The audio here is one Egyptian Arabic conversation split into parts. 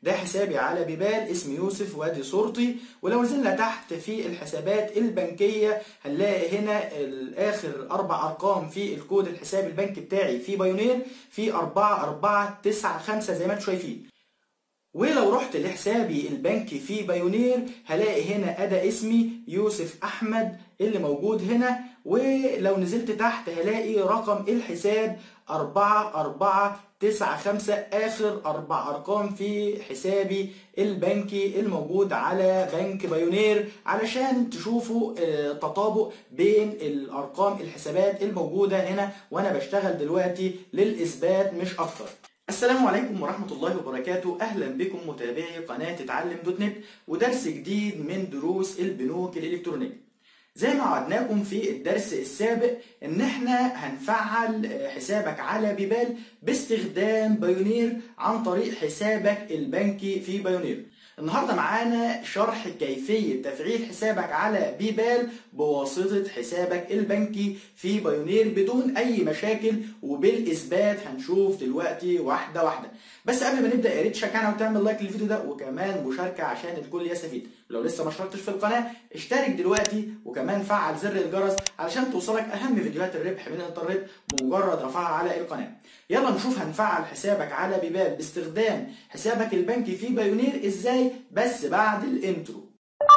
ده حسابي على بيبال اسم يوسف وادي صورتي ولو نزلنا تحت في الحسابات البنكية هنلاقي هنا اخر اربع ارقام في الكود الحساب البنكي بتاعي في بايونير في 4 4 9 5 زي ما انتم شايفين ولو رحت لحسابي البنكي في بايونير هلاقي هنا أدا اسمي يوسف أحمد اللي موجود هنا ولو نزلت تحت هلاقي رقم الحساب أربعة أربعة تسعة خمسة آخر أربع أرقام في حسابي البنكي الموجود على بنك بايونير علشان تشوفوا تطابق بين الأرقام الحسابات الموجودة هنا وأنا بشتغل دلوقتي للإثبات مش أكتر السلام عليكم ورحمة الله وبركاته أهلا بكم متابعي قناة اتعلم دوت نت ودرس جديد من دروس البنوك الإلكترونية زي ما وعدناكم في الدرس السابق ان احنا هنفعل حسابك على بيبال باستخدام بايونير عن طريق حسابك البنكي في بايونير النهارده معانا شرح كيفية تفعيل حسابك على بيبال بواسطة حسابك البنكي في بايونير بدون أي مشاكل وبالإثبات هنشوف دلوقتي واحدة واحدة بس قبل ما نبدأ يا ريت تشجعنا وتعمل لايك للفيديو ده وكمان مشاركة عشان الكل يستفيد لو لسه ما اشتركتش في القناة اشترك دلوقتي وكمان فعل زر الجرس علشان توصلك أهم فيديوهات الربح من الإنترنت بمجرد رفعها على القناة يلا نشوف هنفعل حسابك على بيبال باستخدام حسابك البنكي في بايونير ازاي بس بعد الانترو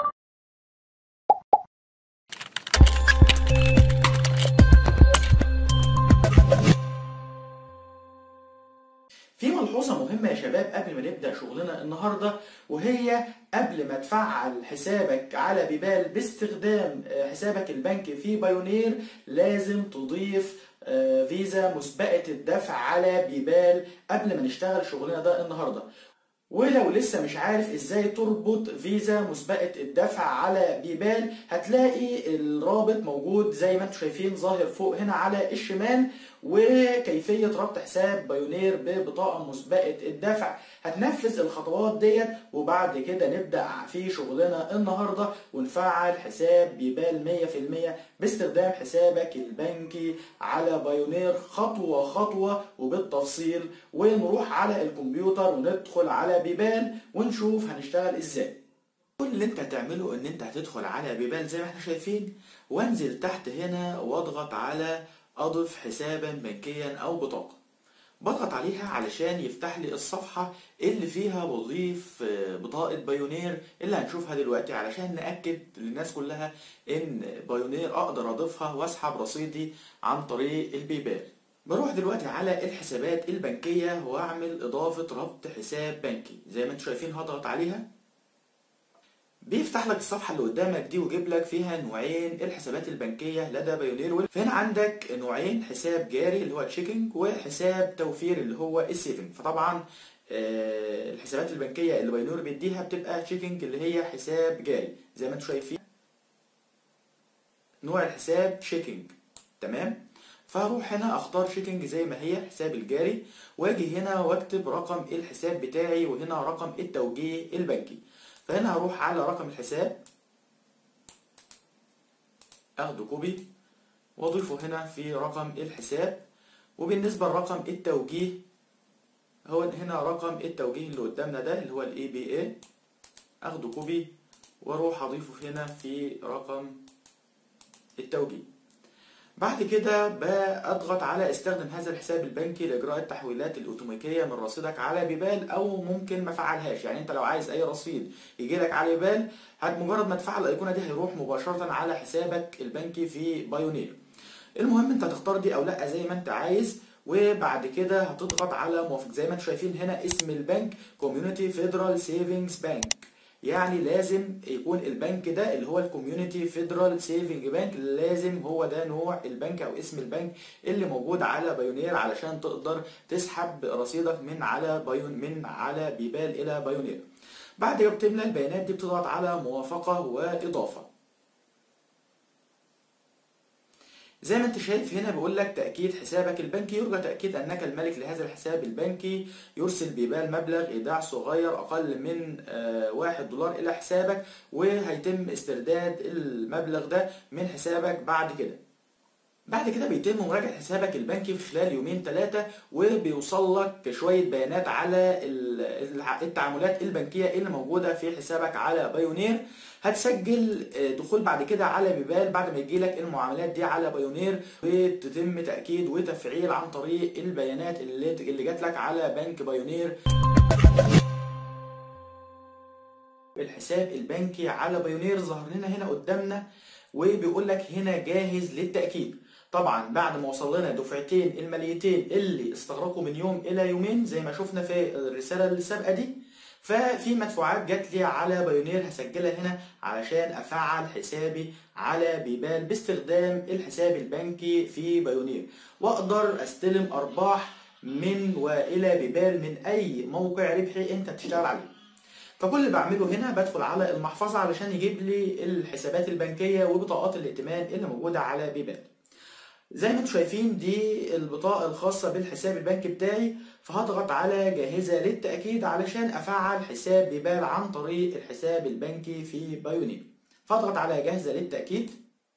في ملحوظة مهمة يا شباب قبل ما نبدأ شغلنا النهاردة وهي قبل ما تفعل حسابك على بيبال باستخدام حسابك البنكي في بايونير لازم تضيف فيزا مسبقة الدفع على بيبال قبل ما نشتغل شغلنا ده النهاردة ولو لسه مش عارف ازاي تربط فيزا مسبقة الدفع على بيبال هتلاقي الرابط موجود زي ما انتم شايفين ظاهر فوق هنا على الشمال وكيفية ربط حساب بايونير ببطاقة مسبقة الدفع هتنفذ الخطوات ديت وبعد كده نبدأ في شغلنا النهاردة ونفعل حساب بيبال 100% باستخدام حسابك البنكي على بايونير خطوة خطوة وبالتفصيل ونروح على الكمبيوتر وندخل على بيبال ونشوف هنشتغل ازاي كل اللي انت هتعمله ان انت هتدخل على بيبال زي ما احنا شايفين وانزل تحت هنا واضغط على اضف حسابا بنكيا او بطاقة بضغط عليها علشان يفتح لي الصفحة اللي فيها بضيف بطاقة بايونير اللي هنشوفها دلوقتي علشان نأكد للناس كلها ان بايونير اقدر اضيفها واسحب رصيدي عن طريق البيبال بروح دلوقتي على الحسابات البنكية واعمل اضافة ربط حساب بنكي زي ما انتم شايفين هضغط عليها بيفتح لك الصفحة اللي قدامك دي ويجيب لك فيها نوعين الحسابات البنكية لدى بايونير فهنا عندك نوعين حساب جاري اللي هو تشيكنج وحساب توفير اللي هو السيفنج فطبعا الحسابات البنكية اللي بايونير بيديها بتبقى تشيكنج اللي هي حساب جاري زي ما انتم شايفين نوع الحساب تشيكنج تمام فهروح هنا اختار شيكنج زي ما هي حساب الجاري واجي هنا واكتب رقم الحساب بتاعي وهنا رقم التوجيه البنكي فهنا هروح على رقم الحساب اخده كوبي واضيفه هنا في رقم الحساب وبالنسبة لرقم التوجيه هو هنا رقم التوجيه اللي قدامنا ده اللي هو الاي بي اي اخده كوبي واروح اضيفه هنا في رقم التوجيه بعد كده بضغط على استخدم هذا الحساب البنكي لاجراء التحويلات الاوتوماتيكيه من رصيدك على بيبال او ممكن ما فعلهاش يعني انت لو عايز اي رصيد يجي لك على بيبال مجرد ما تفعل الايقونه دي هيروح مباشره على حسابك البنكي في بايونير المهم انت هتختار دي او لا زي ما انت عايز وبعد كده هتضغط على موافق زي ما انتم شايفين هنا اسم البنك كوميونتي فيدرال سيفنجز بانك يعني لازم يكون البنك ده اللي هو الكوميونتي فيدرال سيفنج بانك لازم هو ده نوع البنك او اسم البنك اللي موجود على بايونير علشان تقدر تسحب رصيدك من على بايون من على بيبال الى بايونير بعد ما بتملى البيانات دي بتضغط على موافقة واضافة زي ما انت شايف هنا بيقول لك تأكيد حسابك البنكي يرجى تأكيد أنك الملك لهذا الحساب البنكي يرسل بيبال مبلغ إيداع صغير أقل من واحد دولار إلى حسابك وهيتم استرداد المبلغ ده من حسابك بعد كده بعد كده بيتم مراجعة حسابك البنكي في خلال يومين ثلاثة وبيوصل لك شوية بيانات على التعاملات البنكية اللي موجودة في حسابك على بايونير هتسجل دخول بعد كده على بيبال بعد ما يجي لك المعاملات دي على بايونير وتتم تأكيد وتفعيل عن طريق البيانات اللي اللي جات لك على بنك بايونير الحساب البنكي على بايونير ظهر لنا هنا قدامنا وبيقول لك هنا جاهز للتأكيد طبعا بعد ما وصل لنا دفعتين الماليتين اللي استغرقوا من يوم الى يومين زي ما شفنا في الرساله السابقه دي ففي مدفوعات جات لي على بايونير هسجلها هنا علشان افعل حسابي على بيبال باستخدام الحساب البنكي في بايونير واقدر استلم ارباح من والى بيبال من اي موقع ربحي انت بتشتغل عليه فكل اللي بعمله هنا بدخل على المحفظه علشان يجيب لي الحسابات البنكيه وبطاقات الائتمان اللي موجوده على بيبال زي ما انتم شايفين دي البطاقة الخاصة بالحساب البنكي بتاعي فهضغط على جاهزة للتأكيد علشان أفعل حساب بيبال عن طريق الحساب البنكي في بايونير فاضغط على جاهزة للتأكيد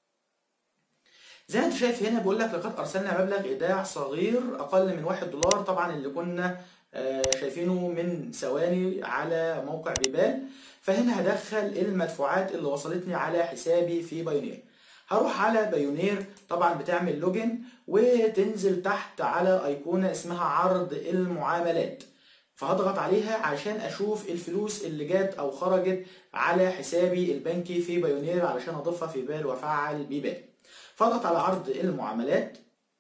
زي ما انت شايف هنا بيقول لك لقد أرسلنا مبلغ إيداع صغير أقل من واحد دولار طبعا اللي كنا شايفينه من ثواني على موقع بيبال فهنا هدخل المدفوعات اللي وصلتني على حسابي في بايونير هروح على بايونير طبعا بتعمل لوجن وتنزل تحت على ايقونه اسمها عرض المعاملات فهضغط عليها عشان اشوف الفلوس اللي جات او خرجت على حسابي البنكي في بايونير علشان اضيفها في بال وافعل بيبال فاضغط على عرض المعاملات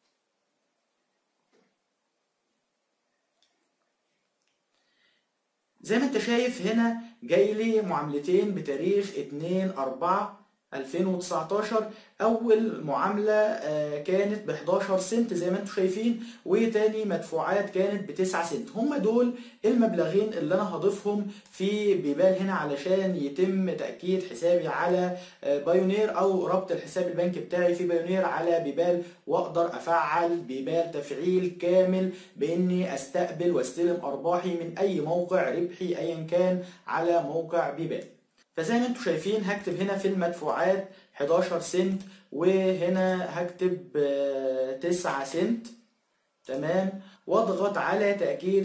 زي ما انت شايف هنا جاي لي معاملتين بتاريخ 2 4 2019 اول معامله كانت ب 11 سنت زي ما انتم شايفين وتاني مدفوعات كانت ب 9 سنت هم دول المبلغين اللي انا هضيفهم في بيبال هنا علشان يتم تاكيد حسابي على بايونير او ربط الحساب البنكي بتاعي في بايونير على بيبال واقدر افعل بيبال تفعيل كامل باني استقبل واستلم ارباحي من اي موقع ربحي ايا كان على موقع بيبال فزي ما انتم شايفين هكتب هنا في المدفوعات 11 سنت وهنا هكتب 9 سنت تمام واضغط على تأكيد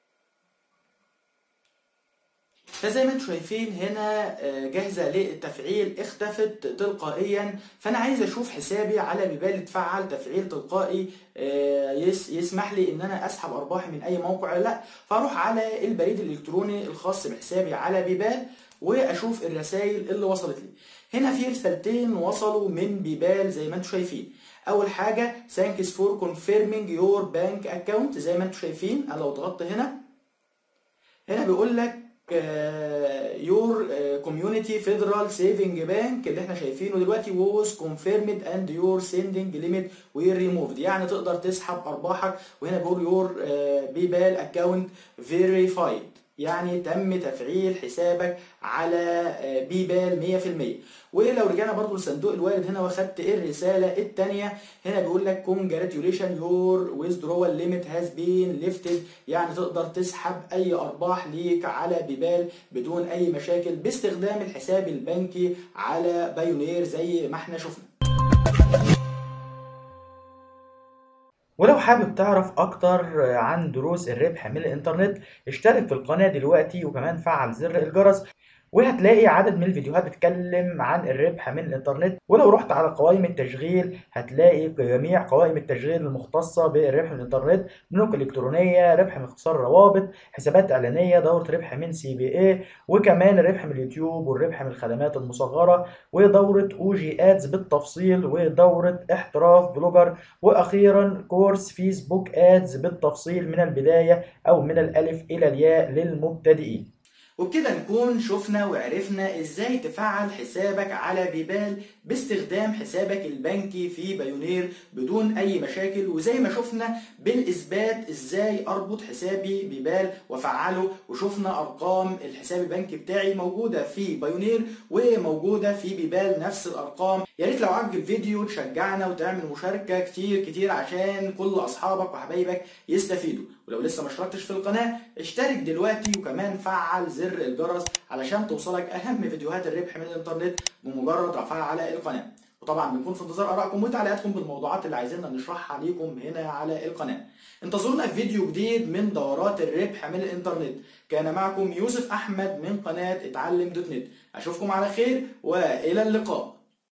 فزي ما انتم شايفين هنا جاهزة للتفعيل اختفت تلقائيا فانا عايز اشوف حسابي على بيبال اتفعل تفعيل تلقائي يسمح لي ان انا اسحب ارباحي من اي موقع لا فاروح على البريد الالكتروني الخاص بحسابي على بيبال واشوف الرسائل اللي وصلت لي هنا في رسالتين وصلوا من بيبال زي ما انتم شايفين اول حاجه thanks for confirming your bank account زي ما انتم شايفين انا لو ضغطت هنا هنا بيقول لك يور كوميونتي فيدرال سيفنج بانك اللي احنا شايفينه دلوقتي was confirmed and your sending limit were removed يعني تقدر تسحب ارباحك وهنا بيقول يور بيبال اكونت verified يعني تم تفعيل حسابك على بيبال 100% ولو رجعنا برضو لصندوق الوارد هنا واخدت الرساله الثانيه هنا بيقول لك congratulation your withdrawal limit has been lifted يعني تقدر تسحب اي ارباح ليك على بيبال بدون اي مشاكل باستخدام الحساب البنكي على بايونير زي ما احنا شفنا ولو حابب تعرف اكتر عن دروس الربح من الانترنت اشترك في القناة دلوقتي وكمان فعل زر الجرس وهتلاقي عدد من الفيديوهات بتتكلم عن الربح من الانترنت ولو رحت على قوائم التشغيل هتلاقي جميع قوائم التشغيل المختصة بالربح من الانترنت بنوك الكترونية ربح من اختصار روابط حسابات اعلانية دورة ربح من سي بي اي وكمان الربح من اليوتيوب والربح من الخدمات المصغرة ودورة او جي ادز بالتفصيل ودورة احتراف بلوجر واخيرا كورس فيسبوك ادز بالتفصيل من البداية او من الالف الى الياء للمبتدئين وبكده نكون شفنا وعرفنا ازاي تفعل حسابك على بيبال باستخدام حسابك البنكي في بايونير بدون اي مشاكل وزي ما شفنا بالاثبات ازاي اربط حسابي بيبال وافعله وشفنا ارقام الحساب البنكي بتاعي موجوده في بايونير وموجوده في بيبال نفس الارقام يا ريت لو عجبك الفيديو تشجعنا وتعمل مشاركه كتير كتير عشان كل اصحابك وحبايبك يستفيدوا ولو لسه ما اشتركتش في القناه اشترك دلوقتي وكمان فعل زر الجرس علشان توصلك اهم فيديوهات الربح من الانترنت بمجرد رفعها على القناه وطبعا بنكون في انتظار ارائكم وتعليقاتكم بالموضوعات اللي عايزيننا نشرحها ليكم هنا على القناه انتظرونا في فيديو جديد من دورات الربح من الانترنت كان معكم يوسف احمد من قناه اتعلم دوت نت اشوفكم على خير والى اللقاء